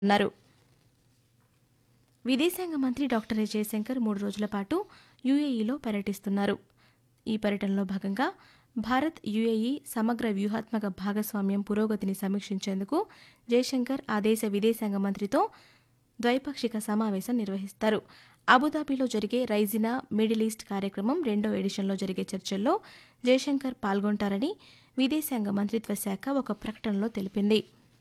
అన్నారు విదేశాంగ మంత్రి డాక్టర్ ఎస్ జయశంకర్ మూడు రోజుల పాటు యుఏఈలో పర్యటిస్తున్నారు ఈ పర్యటనలో భాగంగా భారత్ యుఏఈ సమగ్ర వ్యూహాత్మక భాగస్వామ్యం పురోగతిని సమీక్షించేందుకు జయశంకర్ ఆ దేశ విదేశాంగ మంత్రితో ద్వైపాక్షిక సమావేశం నిర్వహిస్తారు అబుదాబిలో జరిగే రైజినా మిడిల్ ఈస్ట్ కార్యక్రమం రెండో ఎడిషన్లో జరిగే చర్చల్లో జయశంకర్ పాల్గొంటారని విదేశాంగ మంత్రిత్వ శాఖ ఒక ప్రకటనలో తెలిపింది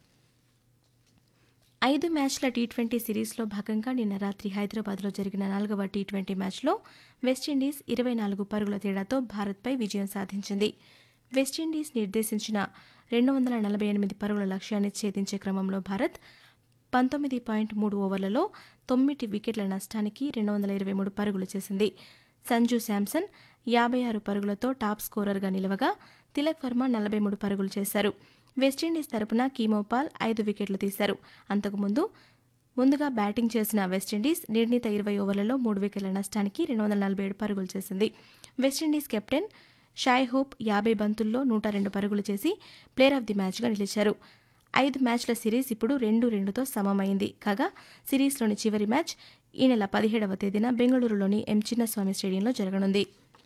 ఐదు మ్యాచ్ల టీ ట్వంటీ సిరీస్లో భాగంగా నిన్న రాత్రి హైదరాబాద్లో జరిగిన నాలుగవ టీ ట్వంటీ మ్యాచ్లో వెస్టిండీస్ ఇరవై నాలుగు పరుగుల తేడాతో భారత్పై విజయం సాధించింది వెస్టిండీస్ నిర్దేశించిన రెండు వందల నలభై ఎనిమిది పరుగుల లక్ష్యాన్ని ఛేదించే క్రమంలో భారత్ పంతొమ్మిది పాయింట్ మూడు ఓవర్లలో తొమ్మిది వికెట్ల నష్టానికి రెండు వందల ఇరవై మూడు పరుగులు చేసింది సంజు శాంసన్ యాభై ఆరు పరుగులతో టాప్ స్కోరర్గా నిలవగా తిలక్ వర్మ నలభై మూడు పరుగులు చేశారు వెస్టిండీస్ తరపున కీమోపాల్ ఐదు వికెట్లు తీశారు అంతకుముందు ముందుగా బ్యాటింగ్ చేసిన వెస్టిండీస్ నిర్ణీత ఇరవై ఓవర్లలో మూడు వికెట్ల నష్టానికి రెండు వందల నలభై ఏడు పరుగులు చేసింది వెస్టిండీస్ కెప్టెన్ షాయ్ హోప్ యాభై బంతుల్లో నూట రెండు పరుగులు చేసి ప్లేయర్ ఆఫ్ ది మ్యాచ్గా నిలిచారు ఐదు మ్యాచ్ల సిరీస్ ఇప్పుడు రెండు రెండుతో సమమైంది కాగా సిరీస్లోని చివరి మ్యాచ్ ఈ నెల పదిహేడవ తేదీన బెంగళూరులోని ఎం చిన్నస్వామి స్టేడియంలో జరగనుంది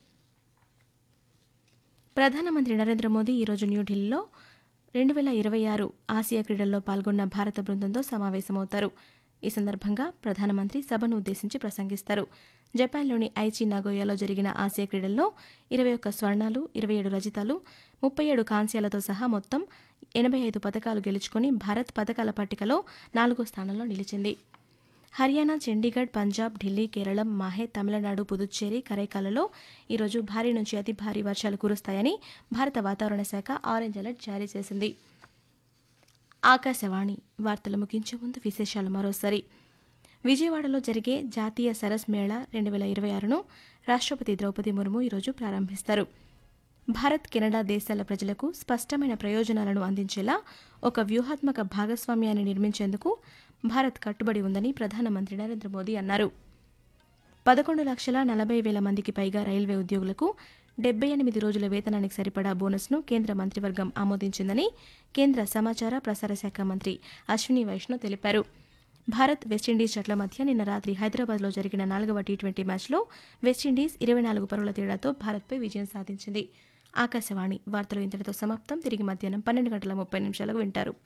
ప్రధానమంత్రి నరేంద్ర మోదీ ఈరోజు న్యూఢిల్లీలో రెండు వేల ఇరవై ఆరు ఆసియా క్రీడల్లో పాల్గొన్న భారత బృందంతో సమావేశమవుతారు ఈ సందర్భంగా ప్రధానమంత్రి సభను ఉద్దేశించి ప్రసంగిస్తారు జపాన్లోని ఐచి నాగోయాలో జరిగిన ఆసియా క్రీడల్లో ఇరవై ఒక్క స్వర్ణాలు ఇరవై ఏడు రజితాలు ముప్పై ఏడు కాంస్యాలతో సహా మొత్తం ఎనభై ఐదు పథకాలు గెలుచుకుని భారత్ పథకాల పట్టికలో నాలుగో స్థానంలో నిలిచింది హర్యానా చండీగఢ్ పంజాబ్ ఢిల్లీ కేరళం మాహే తమిళనాడు పుదుచ్చేరి కరైకాలలో ఈరోజు భారీ నుంచి అతి భారీ వర్షాలు కురుస్తాయని భారత వాతావరణ శాఖ ఆరెంజ్ అలర్ట్ జారీ చేసింది ఆకాశవాణి వార్తలు ముగించే ముందు విశేషాలు మరోసారి విజయవాడలో జరిగే జాతీయ సరస్ మేళా రెండు వేల ఇరవై ఆరును రాష్ట్రపతి ద్రౌపది ముర్ము ఈరోజు ప్రారంభిస్తారు భారత్ కెనడా దేశాల ప్రజలకు స్పష్టమైన ప్రయోజనాలను అందించేలా ఒక వ్యూహాత్మక భాగస్వామ్యాన్ని నిర్మించేందుకు భారత్ కట్టుబడి ఉందని ప్రధానమంత్రి నరేంద్ర మోదీ అన్నారు పదకొండు లక్షల నలభై వేల మందికి పైగా రైల్వే ఉద్యోగులకు డెబ్బై ఎనిమిది రోజుల వేతనానికి సరిపడా బోనస్ను కేంద్ర మంత్రివర్గం ఆమోదించిందని కేంద్ర సమాచార ప్రసార శాఖ మంత్రి అశ్విని వైష్ణవ్ తెలిపారు భారత్ వెస్టిండీస్ జట్ల మధ్య నిన్న రాత్రి హైదరాబాద్లో జరిగిన నాలుగవ టీ ట్వంటీ మ్యాచ్లో వెస్టిండీస్ ఇరవై నాలుగు పరుగుల తేడాతో భారత్పై విజయం సాధించింది ఆకాశవాణి వార్తలు ఇంతటితో సమాప్తం తిరిగి మధ్యాహ్నం పన్నెండు గంటల ముప్పై నిమిషాలకు వింటారు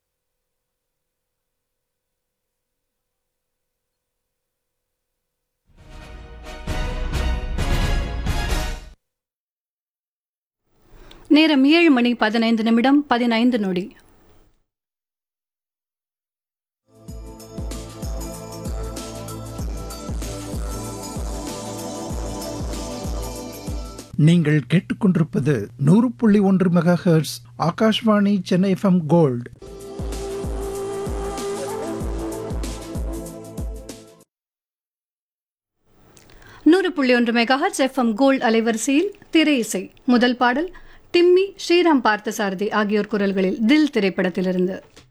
நேரம் ஏழு மணி பதினைந்து நிமிடம் பதினைந்து நொடி நீங்கள் கேட்டுக்கொண்டிருப்பது நூறு புள்ளி ஒன்று megahertz Akashvani Chennai FM gold நூறு புள்ளி ஒன்று மெகாஹர்ட்ஸ் எஃப்எம் கோல்ட் அலைவரிசையில் திரை இசை முதல் பாடல் டிம்மி ஸ்ரீராம் பார்த்தசாரதி ஆகியோர் குரல்களில் தில் திரைப்படத்திலிருந்து